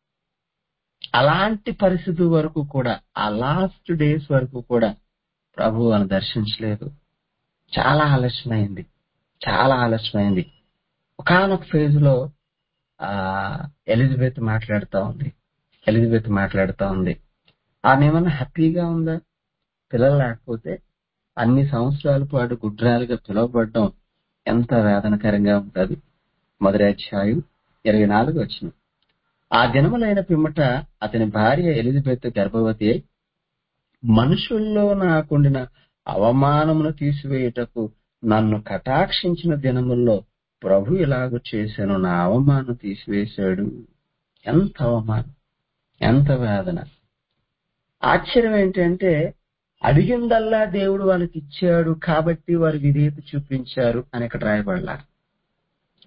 అలాంటి పరిస్థితి వరకు కూడా ఆ లాస్ట్ డేస్ వరకు కూడా ప్రభు అని దర్శించలేదు చాలా ఆలస్యమైంది చాలా ఆలస్యమైంది ఒకనొక ఫేజ్ లో ఆ ఎలిజబెత్ మాట్లాడుతా ఉంది ఎలిజబెత్ మాట్లాడుతా ఉంది ఆమె ఏమన్నా హ్యాపీగా ఉందా పిల్లలు లేకపోతే అన్ని సంవత్సరాల పాటు గుడ్రాలుగా పిలువబడడం ఎంత వేదనకరంగా ఉంటుంది మొదటి అధ్యాయం ఇరవై నాలుగు వచ్చిన ఆ దినములైన పిమ్మట అతని భార్య ఎలిజబెత్ గర్భవతి అయి మనుషుల్లో నాకుండిన అవమానమును తీసివేయుటకు నన్ను కటాక్షించిన దినముల్లో ప్రభు ఇలాగ చేశాను నా అవమానం తీసివేశాడు ఎంత అవమానం ఎంత వేదన ఆశ్చర్యం ఏంటంటే అడిగిందల్లా దేవుడు వాళ్ళకి ఇచ్చాడు కాబట్టి వారు విధేయత చూపించారు అని ఇక్కడ రాయబడలా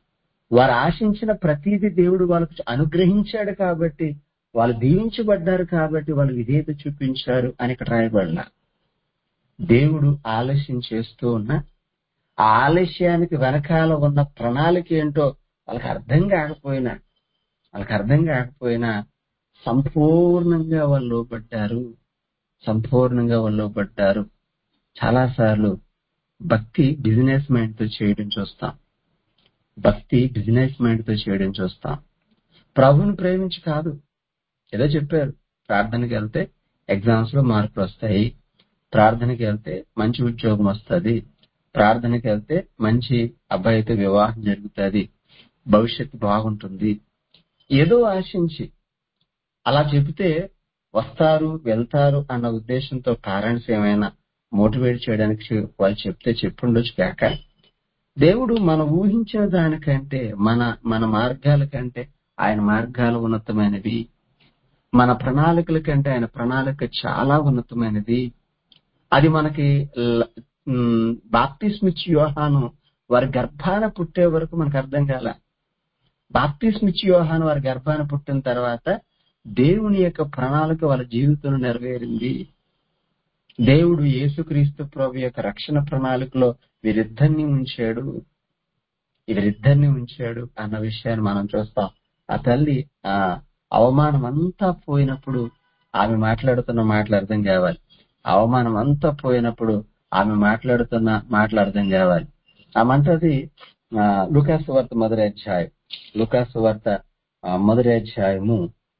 వారు ఆశించిన ప్రతిదీ దేవుడు వాళ్ళకు అనుగ్రహించాడు కాబట్టి వాళ్ళు దీవించబడ్డారు కాబట్టి వాళ్ళు విధేయత చూపించారు అని ఇక్కడ రాయబడిన దేవుడు ఆలస్యం చేస్తూ ఉన్న ఆ ఆలస్యానికి వెనకాల ఉన్న ప్రణాళిక ఏంటో వాళ్ళకి అర్థం కాకపోయినా వాళ్ళకి అర్థం కాకపోయినా సంపూర్ణంగా వాళ్ళు లోపడ్డారు సంపూర్ణంగా వాళ్ళు లోపడ్డారు చాలా సార్లు భక్తి బిజినెస్ మైండ్ తో చేయడం చూస్తాం భక్తి బిజినెస్ మైండ్ తో చేయడం చూస్తాం ప్రభుని ప్రేమించి కాదు ఏదో చెప్పారు ప్రార్థనకి వెళ్తే ఎగ్జామ్స్ లో మార్కులు వస్తాయి ప్రార్థనకి వెళ్తే మంచి ఉద్యోగం వస్తుంది ప్రార్థనకి వెళ్తే మంచి అబ్బాయితో వివాహం జరుగుతుంది భవిష్యత్తు బాగుంటుంది ఏదో ఆశించి అలా చెబితే వస్తారు వెళ్తారు అన్న ఉద్దేశంతో పేరెంట్స్ ఏమైనా మోటివేట్ చేయడానికి వాళ్ళు చెప్తే చెప్పుండొచ్చు కాక దేవుడు మనం ఊహించిన దానికంటే మన మన మార్గాల కంటే ఆయన మార్గాలు ఉన్నతమైనవి మన ప్రణాళికల కంటే ఆయన ప్రణాళిక చాలా ఉన్నతమైనది అది మనకి బాప్తిస్మిచ్ యోహాను వారి గర్భాన పుట్టే వరకు మనకు అర్థం కాల బాప్తిస్మిచ్ యోహాను వారి గర్భాన పుట్టిన తర్వాత దేవుని యొక్క ప్రణాళిక వాళ్ళ జీవితంలో నెరవేరింది దేవుడు యేసుక్రీస్తు ప్రభు యొక్క రక్షణ ప్రణాళికలో వీరిద్దరిని ఉంచాడు వీరిద్దరిని ఉంచాడు అన్న విషయాన్ని మనం చూస్తాం ఆ తల్లి ఆ అవమానం అంతా పోయినప్పుడు ఆమె మాట్లాడుతున్న మాటలు అర్థం కావాలి అవమానం అంతా పోయినప్పుడు ఆమె మాట్లాడుతున్న మాటలు అర్థం కావాలి ఆమంటది లుకాసు వార్త మొదటి అధ్యాయం లుకాసు వార్త మొదటి అధ్యాయము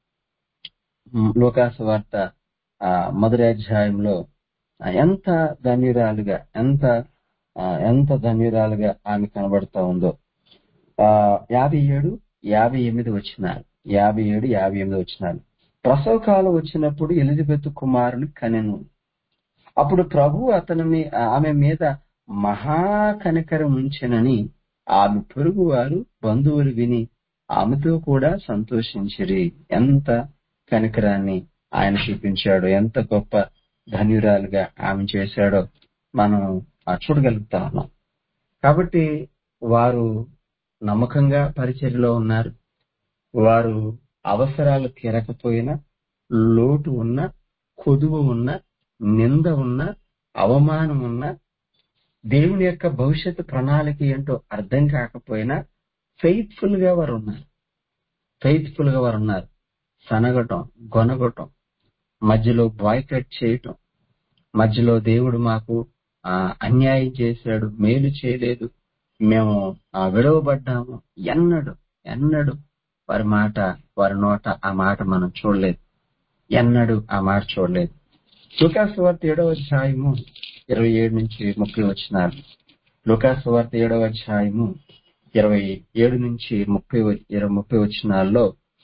లుకాసు వార్త మొదటి అధ్యాయంలో ఎంత ధన్యురాలుగా ఎంత ఎంత ధన్యురాలుగా ఆమె కనబడుతూ ఉందో యాభై ఏడు యాభై ఎనిమిది వచ్చినారు యాభై ఏడు యాభై ఎనిమిది వచ్చినారు ప్రసవ కాలం వచ్చినప్పుడు ఎలిజబెత్ కుమారుని కనెను అప్పుడు ప్రభు అతని ఆమె మీద మహాకనికరం ఉంచెనని ఆమె పొరుగు వారు బంధువులు విని ఆమెతో కూడా సంతోషించిరి ఎంత కనికరాన్ని ఆయన చూపించాడు ఎంత గొప్ప ధన్యురాలుగా ఆమె చేశాడో మనం చూడగలుగుతా ఉన్నాం కాబట్టి వారు నమ్మకంగా పరిచర్లో ఉన్నారు వారు అవసరాలు తీరకపోయినా లోటు ఉన్న కొదువు ఉన్న నింద ఉన్న అవమానం ఉన్న దేవుని యొక్క భవిష్యత్తు ప్రణాళిక ఏంటో అర్థం కాకపోయినా ఫెయిత్ఫుల్ గా వారు ఉన్నారు ఫెయిత్ఫుల్ గా వారు ఉన్నారు సనగటం గొనగటం మధ్యలో బాయ్కట్ చేయటం మధ్యలో దేవుడు మాకు అన్యాయం చేశాడు మేలు చేయలేదు మేము విడవబడ్డాము ఎన్నడు ఎన్నడు వారి మాట వారి నోట ఆ మాట మనం చూడలేదు ఎన్నడు ఆ మాట చూడలేదు లుకాసు వార్త ఏడవ అధ్యాయము ఇరవై ఏడు నుంచి ముప్పై వచ్చినారు లుకాసు వార్త ఏడవ అధ్యాయము ఇరవై ఏడు నుంచి ముప్పై ఇరవై ముప్పై వచ్చినాల్లో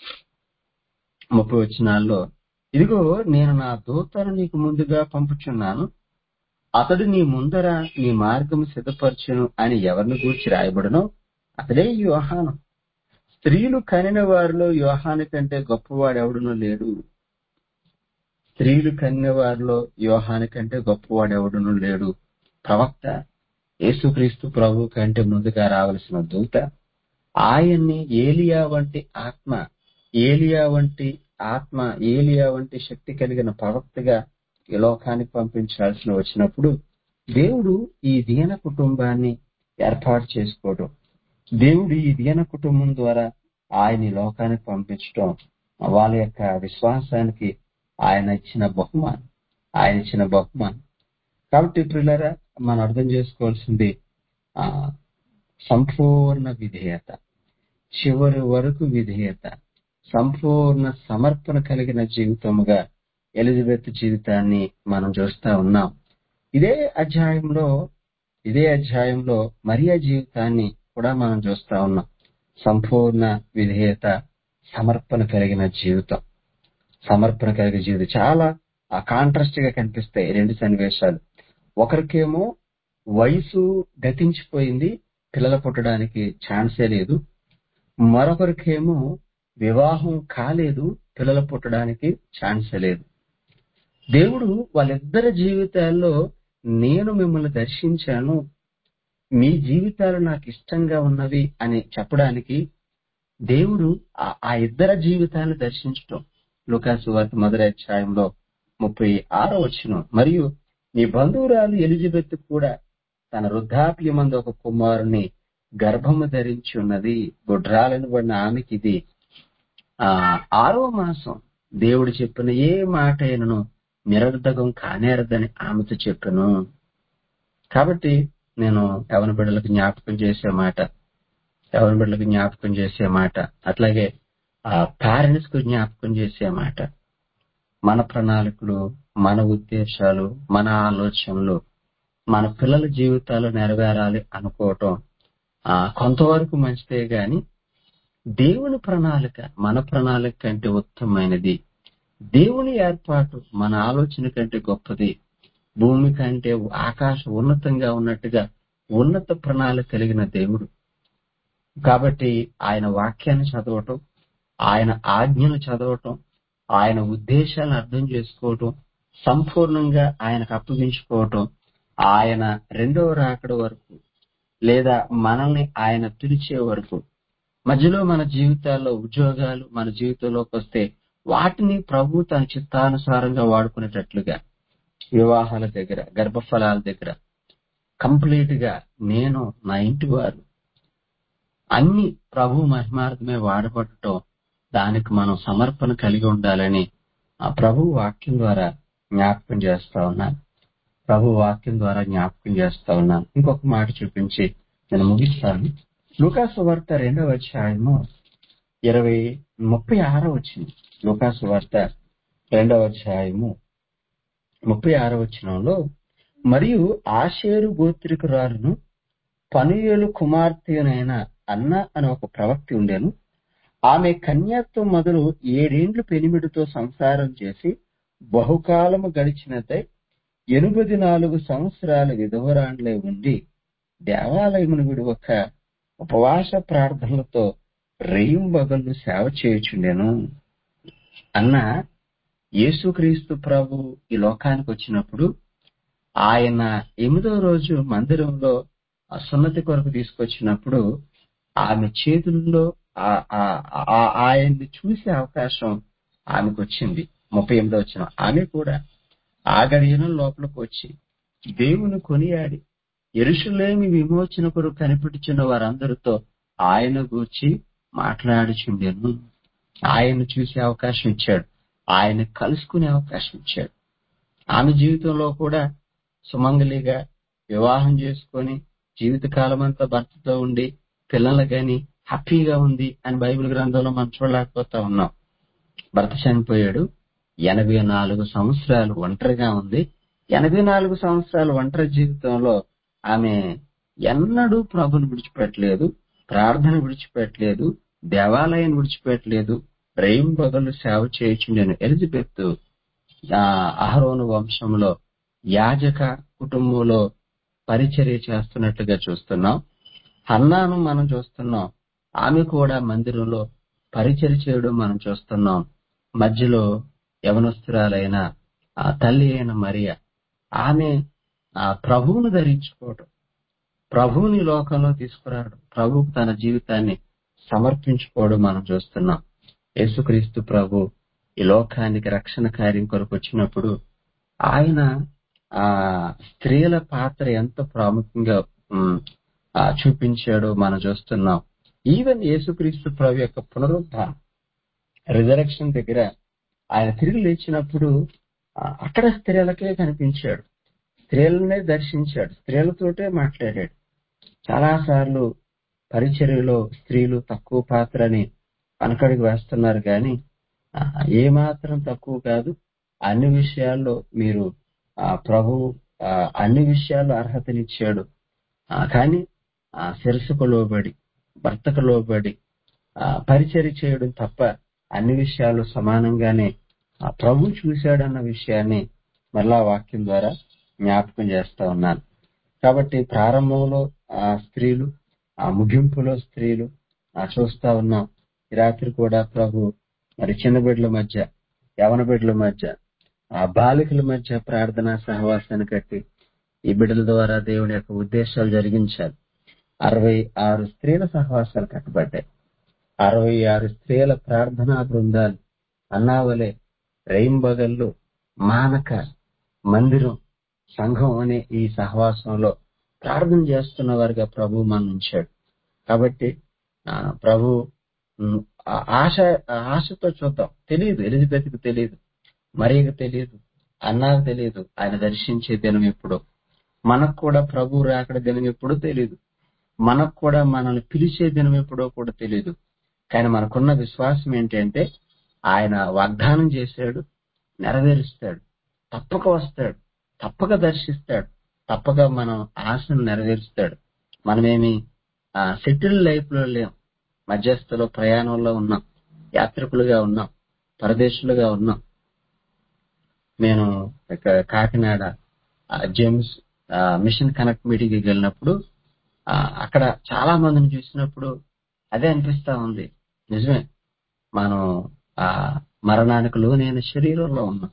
ముప్పై వచ్చినాల్లో ఇదిగో నేను నా దూతను నీకు ముందుగా పంపుచున్నాను అతడు నీ ముందర నీ మార్గం సిద్ధపరచును అని ఎవరిని గూర్చి రాయబడనో అతడే యోహాను స్త్రీలు కనిన వారిలో యోహాను కంటే గొప్పవాడు ఎవడునూ లేడు స్త్రీలు కనిన వారిలో యోహాను కంటే గొప్పవాడు ఎవడునూ లేడు ప్రవక్త యేసుక్రీస్తు ప్రభు కంటే ముందుగా రావలసిన దూత ఆయన్ని ఏలియా వంటి ఆత్మ ఏలియా వంటి ఆత్మ ఏలియా వంటి శక్తి కలిగిన ప్రవక్తగా ఈ లోకానికి పంపించాల్సిన వచ్చినప్పుడు దేవుడు ఈ దీన కుటుంబాన్ని ఏర్పాటు చేసుకోవడం దేవుడు ఈ దీన కుటుంబం ద్వారా ఆయన ఈ లోకానికి పంపించడం వాళ్ళ యొక్క విశ్వాసానికి ఆయన ఇచ్చిన బహుమానం ఆయన ఇచ్చిన బహుమానం కాబట్టి పిల్లరా మనం అర్థం చేసుకోవాల్సింది ఆ సంపూర్ణ విధేయత చివరి వరకు విధేయత సంపూర్ణ సమర్పణ కలిగిన జీవితముగా ఎలిజబెత్ జీవితాన్ని మనం చూస్తా ఉన్నాం ఇదే అధ్యాయంలో ఇదే అధ్యాయంలో మరియా జీవితాన్ని కూడా మనం చూస్తా ఉన్నాం సంపూర్ణ విధేయత సమర్పణ కలిగిన జీవితం సమర్పణ కలిగిన జీవితం చాలా కాంట్రాస్ట్ గా కనిపిస్తాయి రెండు సన్నివేశాలు ఒకరికేమో వయసు గతించిపోయింది పిల్లలు పుట్టడానికి ఛాన్సే లేదు మరొకరికేమో వివాహం కాలేదు పిల్లలు పుట్టడానికి ఛాన్సే లేదు దేవుడు వాళ్ళిద్దరి జీవితాల్లో నేను మిమ్మల్ని దర్శించాను మీ జీవితాలు నాకు ఇష్టంగా ఉన్నవి అని చెప్పడానికి దేవుడు ఆ- ఆ ఇద్దరు జీవితాన్ని దర్శించటం లుకాసు వార్త మొదటి అధ్యాయంలో ముప్పై ఆరో వచ్చిన మరియు నీ బంధువురాలు ఎలిజబెత్ కూడా తన వృద్ధాప్యమందు ఒక కుమారుని గర్భము ధరించి ఉన్నది గుడ్రాలను పడిన ఆమెకి ఇది ఆ ఆరో మాసం దేవుడు చెప్పిన ఏ మాట అయినను నిరర్ధకం కానేరదని ఆమెతో చెప్పాను కాబట్టి నేను యవన బిడ్డలకు జ్ఞాపకం చేసే మాట యవన బిడ్డలకు జ్ఞాపకం చేసే మాట అట్లాగే ఆ పేరెంట్స్ కు జ్ఞాపకం చేసే మాట మన ప్రణాళికలు మన ఉద్దేశాలు మన ఆలోచనలు మన పిల్లల జీవితాలు నెరవేరాలి అనుకోవటం ఆ కొంతవరకు మంచిదే గాని దేవుని ప్రణాళిక మన ప్రణాళిక కంటే ఉత్తమమైనది దేవుని ఏర్పాటు మన ఆలోచన కంటే గొప్పది భూమి కంటే ఆకాశం ఉన్నతంగా ఉన్నట్టుగా ఉన్నత ప్రణాళిక కలిగిన దేవుడు కాబట్టి ఆయన వాక్యాన్ని చదవటం ఆయన ఆజ్ఞను చదవటం ఆయన ఉద్దేశాలను అర్థం చేసుకోవటం సంపూర్ణంగా ఆయనకు అప్పగించుకోవటం ఆయన రెండవ రాకడ వరకు లేదా మనల్ని ఆయన పిలిచే వరకు మధ్యలో మన జీవితాల్లో ఉద్యోగాలు మన జీవితంలోకి వస్తే వాటిని ప్రభు తన చిత్తానుసారంగా వాడుకునేటట్లుగా వివాహాల దగ్గర గర్భఫలాల దగ్గర కంప్లీట్ గా నేను నా ఇంటి వారు అన్ని ప్రభు మహిమార్థమే వాడబడటం దానికి మనం సమర్పణ కలిగి ఉండాలని ఆ ప్రభు వాక్యం ద్వారా జ్ఞాపకం చేస్తా ఉన్నాను ప్రభు వాక్యం ద్వారా జ్ఞాపకం చేస్తా ఉన్నాను ఇంకొక మాట చూపించి నేను ముగిస్తాను లూకాసు వార్త రెండవ అధ్యాయము ఇరవై ముప్పై ఆరో వచ్చింది లూకాసు వార్త రెండవ అధ్యాయము ముప్పై ఆరో వచనంలో మరియు ఆషేరు గోత్రికురాలును పనుయేలు కుమార్తెనైన అన్న అని ఒక ప్రవక్తి ఉండేను ఆమె కన్యాత్వం మొదలు ఏడేండ్లు పెనిమిడితో సంసారం చేసి బహుకాలము గడిచినదై ఎనిమిది నాలుగు సంవత్సరాల విధవరాండ్లే ఉండి దేవాలయమును విడువక ఉపవాస ప్రార్థనలతో రేయింబగళ్ళు సేవ చేయుచుండెను అన్న యేసుక్రీస్తు ప్రభు ఈ లోకానికి వచ్చినప్పుడు ఆయన ఎనిమిదో రోజు మందిరంలో ఆ సున్నతి కొరకు తీసుకొచ్చినప్పుడు ఆమె చేతుల్లో ఆ- ఆ- ఆ- ఆయన్ని చూసే అవకాశం ఆమెకు వచ్చింది ముప్పై ఎనిమిదో వచ్చిన ఆమె కూడా ఆ గడియన లోపలికి వచ్చి దేవుని కొనియాడి ఎరుషులేమి విమోచన కొరకు కనిపెట్టుచున్న వారందరితో ఆయన గూర్చి మాట్లాడుచుండెను ఆయన చూసే అవకాశం ఇచ్చాడు ఆయన కలుసుకునే అవకాశం ఇచ్చాడు ఆమె జీవితంలో కూడా సుమంగలిగా వివాహం చేసుకొని జీవితకాలం అంతా భర్తతో ఉండి పిల్లలు గాని హ్యాపీగా ఉంది అని బైబిల్ గ్రంథంలో మనం చూడలేకపోతా ఉన్నాం భర్త చనిపోయాడు ఎనభై నాలుగు సంవత్సరాలు ఒంటరిగా ఉంది ఎనభై నాలుగు సంవత్సరాల ఒంటరి జీవితంలో ఆమె ఎన్నడూ ప్రభుని విడిచిపెట్టలేదు ప్రార్థన విడిచిపెట్టలేదు దేవాలయాన్ని విడిచిపెట్టలేదు రేం బగలు సేవ చేయుచుండెను ఎలిజబెత్ ఆ అహరోను వంశంలో యాజక కుటుంబంలో పరిచర్య చేస్తున్నట్లుగా చూస్తున్నాం హన్నాను మనం చూస్తున్నాం ఆమె కూడా మందిరంలో పరిచర్య చేయడం మనం చూస్తున్నాం మధ్యలో యవనస్తురాలైన ఆ తల్లి అయిన మరియ ఆమె ఆ ప్రభువును ధరించుకోవడం ప్రభువుని లోకంలో తీసుకురావడం ప్రభువుకు తన జీవితాన్ని సమర్పించుకోవడం మనం చూస్తున్నాం యేసుక్రీస్తు ప్రభు ఈ లోకానికి రక్షణ కార్యం కొరకు వచ్చినప్పుడు ఆయన ఆ స్త్రీల పాత్ర ఎంత ప్రాముఖ్యంగా ఉమ్, ఆ, చూపించాడో మనం చూస్తున్నాం ఈవెన్ యేసుక్రీస్తు ప్రభు యొక్క పునరుద్ధానం రిజరక్షన్ దగ్గర ఆయన తిరిగి లేచినప్పుడు ఆ, అక్కడ స్త్రీలకే కనిపించాడు స్త్రీలనే దర్శించాడు స్త్రీలతోటే మాట్లాడాడు చాలా సార్లు పరిచర్యలో స్త్రీలు తక్కువ పాత్ర అని వెనకడికి వేస్తున్నారు కానీ ఆ, ఏమాత్రం తక్కువ కాదు అన్ని విషయాల్లో మీరు ఆ ప్రభు ఆ, అన్ని విషయాల్లో అర్హతనిచ్చాడు ఆ, కానీ ఆ శిరసుకు లోబడి భర్తకు లోబడి ఆ, పరిచర్య చేయడం తప్ప అన్ని విషయాలు సమానంగానే ఆ ప్రభు చూశాడన్న విషయాన్ని మరలా వాక్యం ద్వారా జ్ఞాపకం చేస్తా ఉన్నాను కాబట్టి ప్రారంభంలో ఆ స్త్రీలు ఆ ముగింపులో స్త్రీలు ఆ చూస్తా ఉన్నాం ఈ రాత్రి కూడా ప్రభు మరి చిన్న బిడ్డల మధ్య యవన బిడ్డల మధ్య ఆ బాలికల మధ్య ప్రార్థనా సహవాసాన్ని కట్టి ఈ బిడ్డల ద్వారా దేవుని యొక్క ఉద్దేశాలు జరిగించాలి అరవై ఆరు స్త్రీల సహవాసాలు కట్టబడ్డాయి అరవై ఆరు స్త్రీల ప్రార్థనా బృందాలు అన్నావలే రెయింబగళ్ళు మానక మందిరం సంఘం అనే ఈ సహవాసంలో ప్రార్థన చేస్తున్న వారిగా ప్రభు మన ఉంచాడు కాబట్టి ఆ, ప్రభు ఉమ్, ఆ ఆశ ఆ ఆశతో చూద్దాం తెలియదు ఎలిజబెత్కి తెలియదు మరియకు తెలియదు అన్నాకు తెలియదు ఆయన దర్శించే దినం ఎప్పుడు మనకు కూడా ప్రభు రాకడ దినం ఎప్పుడో తెలియదు మనకు కూడా మనల్ని పిలిచే దినం ఎప్పుడో కూడా తెలియదు కానీ మనకున్న విశ్వాసం ఏంటంటే ఆయన వాగ్దానం చేశాడు నెరవేరుస్తాడు తప్పక వస్తాడు తప్పక దర్శిస్తాడు తప్పక మనం ఆశను నెరవేరుస్తాడు మనమేమి సెటిల్ లైఫ్ లో లేం మధ్యస్థలో ప్రయాణంలో ఉన్నాం యాత్రికులుగా ఉన్నాం పరదేశులుగా ఉన్నాం నేను ఇక కాకినాడ ఆ, జేమ్స్ ఆ, మిషన్ కనెక్ట్ మీటింగ్ కి వెళ్ళినప్పుడు ఆ, అక్కడ చాలా మందిని చూసినప్పుడు అదే అనిపిస్తా ఉంది నిజమే మనం ఆ మరణానికి లోనైన శరీరంలో ఉన్నాం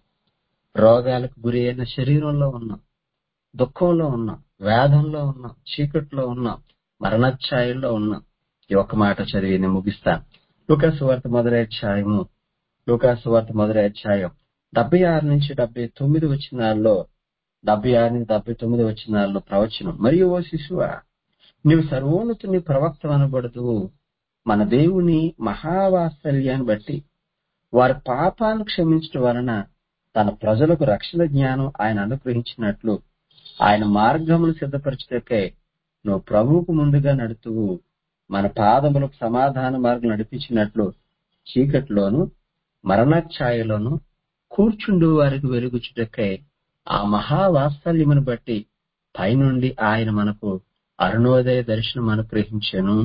రోగాలకు గురి అయిన శరీరంలో ఉన్నాం దుఃఖంలో ఉన్నాం వేదంలో ఉన్నాం చీకట్లో ఉన్నాం మరణఛాయల్లో ఉన్నాం ఈ ఒక్క మాట చదివి నేను ముగిస్తాను లూకాసు వార్త మొదటి అధ్యాయము లూకాసు వార్త మొదటి అధ్యాయం డెబ్బై ఆరు నుంచి డెబ్బై తొమ్మిది వచ్చినాల్లో డెబ్బై ఆరు నుంచి డెబ్బై తొమ్మిది వచ్చినాల్లో ప్రవచనం మరియు ఓ శిశువా నీవు సర్వోన్నతుని ప్రవక్త అనబడదు మన దేవుని మహావాత్సల్యాన్ని బట్టి వారి పాపాలను క్షమించడం వలన తన ప్రజలకు రక్షణ జ్ఞానం ఆయన అనుగ్రహించినట్లు ఆయన మార్గములు సిద్ధపరచుటకై నువ్వు ప్రభువుకు ముందుగా నడుతువు మన పాదములకు సమాధాన మార్గం నడిపించినట్లు చీకట్లోను మరణఛాయలోను కూర్చుండు వారికి వెలుగుచుటకై ఆ మహావాత్సల్యమును బట్టి పైనుండి ఆయన మనకు అరుణోదయ దర్శనం అనుగ్రహించెను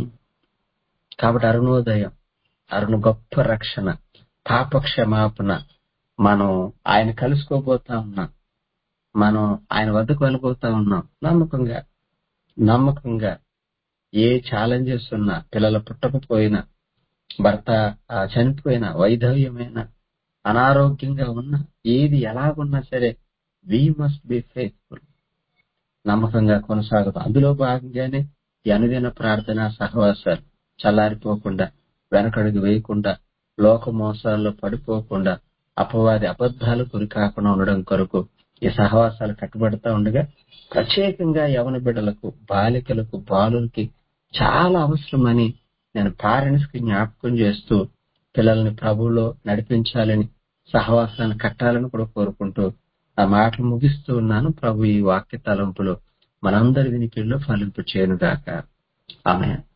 కాబట్టి అరుణోదయం అరుణ గొప్ప రక్షణ పాప క్షమాపణ మనం ఆయన కలుసుకోబోతా ఉన్నాం మనం ఆయన వద్దకు వెళ్ళబోతా ఉన్నాం నమ్మకంగా నమ్మకంగా ఏ ఛాలెంజెస్ ఉన్నా పిల్లలు పుట్టకపోయినా భర్త ఆ, చనిపోయినా వైధవ్యమైన అనారోగ్యంగా ఉన్నా ఏది ఎలాగున్నా సరే వి మస్ట్ బి ఫెయిత్ఫుల్ నమ్మకంగా కొనసాగుతాం అందులో భాగంగానే ఈ అనుదిన ప్రార్థన సహవాసాలు చల్లారిపోకుండా వెనకడుగు వేయకుండా లోక మోసాల్లో పడిపోకుండా అపవాది అబద్ధాలు గురి కాకుండా ఉండడం కొరకు ఈ సహవాసాలు కట్టుబడతా ఉండగా ప్రత్యేకంగా యవన బిడ్డలకు బాలికలకు బాలులకి చాలా అవసరమని నేను పేరెంట్స్ కి జ్ఞాపకం చేస్తూ పిల్లల్ని ప్రభువులో నడిపించాలని సహవాసాన్ని కట్టాలని కూడా కోరుకుంటూ ఆ మాటలు ముగిస్తూ ఉన్నాను ప్రభు ఈ వాక్య తలంపులో మనందరి వినికిల్లో ఫలింపు చేయను గాక ఆమె